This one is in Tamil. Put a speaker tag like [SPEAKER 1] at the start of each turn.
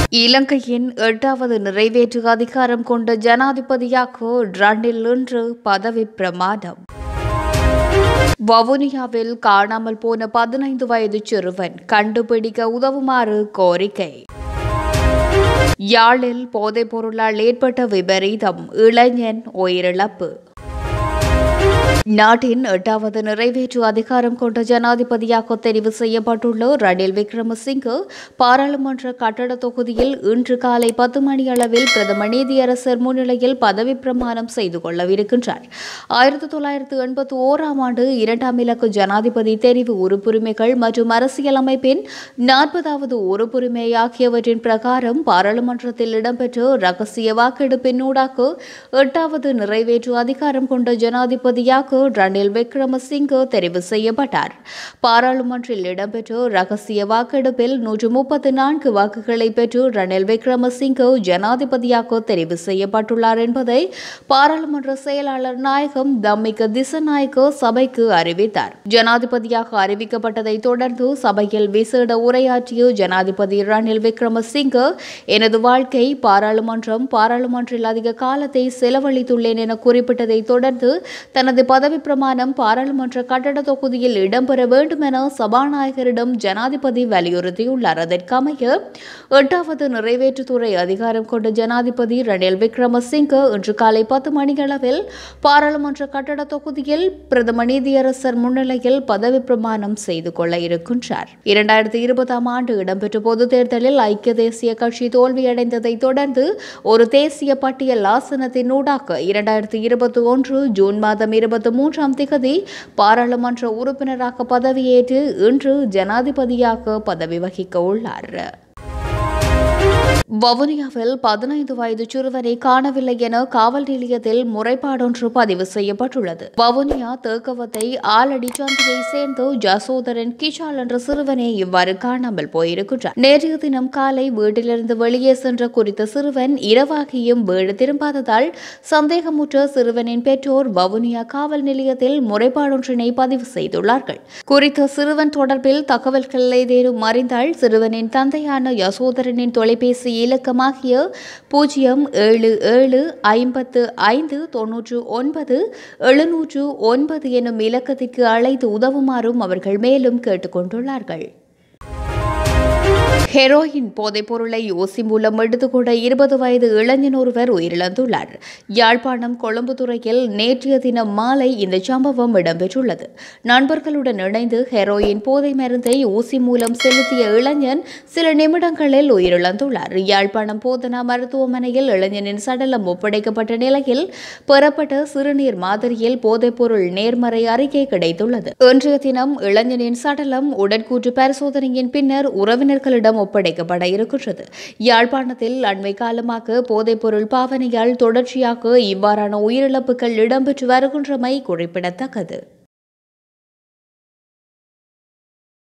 [SPEAKER 1] இலங்கையின் எட்டாவது நிறைவேற்று அதிகாரம் கொண்ட ஜனாதிபதியாக ரணில் இன்று பதவி பிரமாணம் வவுனியாவில் காணாமல் போன பதினைந்து வயது சிறுவன் கண்டுபிடிக்க உதவுமாறு கோரிக்கை யாழில் போதைப் பொருளால் ஏற்பட்ட விபரீதம் இளைஞன் உயிரிழப்பு நாட்டின் எட்டாவது நிறைவேற்று அதிகாரம் கொண்ட ஜனாதிபதியாக தெரிவு செய்யப்பட்டுள்ள ரணில் விக்ரமசிங்கே பாராளுமன்ற கட்டட தொகுதியில் இன்று காலை பத்து மணி அளவில் பிரதம நீதியரசர் முன்னிலையில் பதவி பிரமாணம் செய்து கொள்ளவிருக்கின்றார் ஆயிரத்தி தொள்ளாயிரத்து எண்பத்தி ஓராம் ஆண்டு இரண்டாம் இலக்கு ஜனாதிபதி தெரிவு உறுப்புரிமைகள் மற்றும் அரசியலமைப்பின் நாற்பதாவது உறுப்புரிமை ஆகியவற்றின் பிரகாரம் பாராளுமன்றத்தில் இடம்பெற்ற ரகசிய வாக்கெடுப்பினூடாக எட்டாவது நிறைவேற்று அதிகாரம் கொண்ட ஜனாதிபதியாக ரணில் விக்ரமசிங்கே தெரிவு செய்யப்பட்டார் பாராளுமன்றில் இடம்பெற்ற ரகசிய வாக்கெடுப்பில் நூற்று முப்பத்தி நான்கு வாக்குகளை பெற்று ரணில் விக்ரமசிங்கே ஜனாதிபதியாக தெரிவு செய்யப்பட்டுள்ளார் என்பதை பாராளுமன்ற செயலாளர் நாயகம் தம்மிக திசநாயக்க சபைக்கு அறிவித்தார் ஜனாதிபதியாக அறிவிக்கப்பட்டதை தொடர்ந்து சபையில் விசேட உரையாற்றிய ஜனாதிபதி ரணில் விக்ரமசிங்கே எனது வாழ்க்கை பாராளுமன்றம் பாராளுமன்றில் அதிக காலத்தை செலவழித்துள்ளேன் என குறிப்பிட்டதை தொடர்ந்து தனது பதவி பிரமாணம் பாராளுமன்ற கட்டட தொகுதியில் இடம்பெற வேண்டும் என சபாநாயகரிடம் ஜனாதிபதி வலியுறுத்தியுள்ளார் அதற்கமைய எட்டாவது நிறைவேற்றுத்துறை அதிகாரம் கொண்ட ஜனாதிபதி ரணில் விக்ரமசிங்கே இன்று காலை பத்து மணியளவில் பாராளுமன்ற கட்டட தொகுதியில் பிரதம நீதியரசர் முன்னிலையில் பதவி பிரமாணம் செய்து கொள்ள இருக்கின்றார் இரண்டாயிரத்தி இருபதாம் ஆண்டு இடம்பெற்ற பொதுத் தேர்தலில் ஐக்கிய தேசிய கட்சி தோல்வியடைந்ததை தொடர்ந்து ஒரு தேசிய பட்டியல் ஆசனத்தின் ஊடாக இரண்டாயிரத்தி இருபத்தி ஒன்று ஜூன் மாதம் இருபத்தி மூன்றாம் திகதி பாராளுமன்ற உறுப்பினராக பதவியேற்று இன்று ஜனாதிபதியாக பதவி வகிக்க உள்ளார் வவுனியாவில் பதினைந்து வயது சிறுவனை காணவில்லை என காவல் நிலையத்தில் முறைப்பாடொன்று பதிவு செய்யப்பட்டுள்ளது வவுனியா தேக்கவத்தை ஆலடி சந்தையை சேர்ந்த ஜசோதரன் கிஷால் என்ற சிறுவனே இவ்வாறு காணாமல் போயிருக்கின்றார் நேற்றைய தினம் காலை வீட்டிலிருந்து வெளியே சென்ற குறித்த சிறுவன் இரவாகியும் வீடு திரும்பாததால் சந்தேகமுற்ற சிறுவனின் பெற்றோர் வவுனியா காவல் நிலையத்தில் முறைப்பாடொன்றினை பதிவு செய்துள்ளார்கள் குறித்த சிறுவன் தொடர்பில் தகவல்கள் ஏதேனும் அறிந்தால் சிறுவனின் தந்தையான யசோதரனின் தொலைபேசி இலக்கமாகிய பூஜ்ஜியம் ஏழு ஏழு ஐம்பத்து ஐந்து தொன்னூற்று ஒன்பது எழுநூற்று ஒன்பது எனும் இலக்கத்திற்கு அழைத்து உதவுமாறும் அவர்கள் மேலும் கேட்டுக்கொண்டுள்ளார்கள் ஹெரோயின் போதைப் பொருளை ஓசி மூலம் எடுத்துக்கொண்ட இருபது வயது இளைஞன் ஒருவர் உயிரிழந்துள்ளார் யாழ்ப்பாணம் கொழும்புத்துறையில் நேற்றைய தினம் மாலை இந்த சம்பவம் இடம்பெற்றுள்ளது நண்பர்களுடன் இணைந்து ஹெரோயின் போதை மருந்தை ஊசி மூலம் செலுத்திய இளைஞன் சில நிமிடங்களில் உயிரிழந்துள்ளார் யாழ்ப்பாணம் போதனா மருத்துவமனையில் இளைஞனின் சடலம் ஒப்படைக்கப்பட்ட நிலையில் பெறப்பட்ட சிறுநீர் மாதிரியில் போதைப்பொருள் நேர்மறை அறிக்கை கிடைத்துள்ளது இன்றைய தினம் இளைஞனின் சடலம் உடற்கூற்று பரிசோதனையின் பின்னர் உறவினர்களிடம் ஒப்படைக்கப்பட இருக்கின்றது யாழ்ப்பாணத்தில் அண்மை காலமாக போதைப்பொருள் பாவனையால் தொடர்ச்சியாக இவ்வாறான உயிரிழப்புகள் இடம்பெற்று வருகின்றமை குறிப்பிடத்தக்கது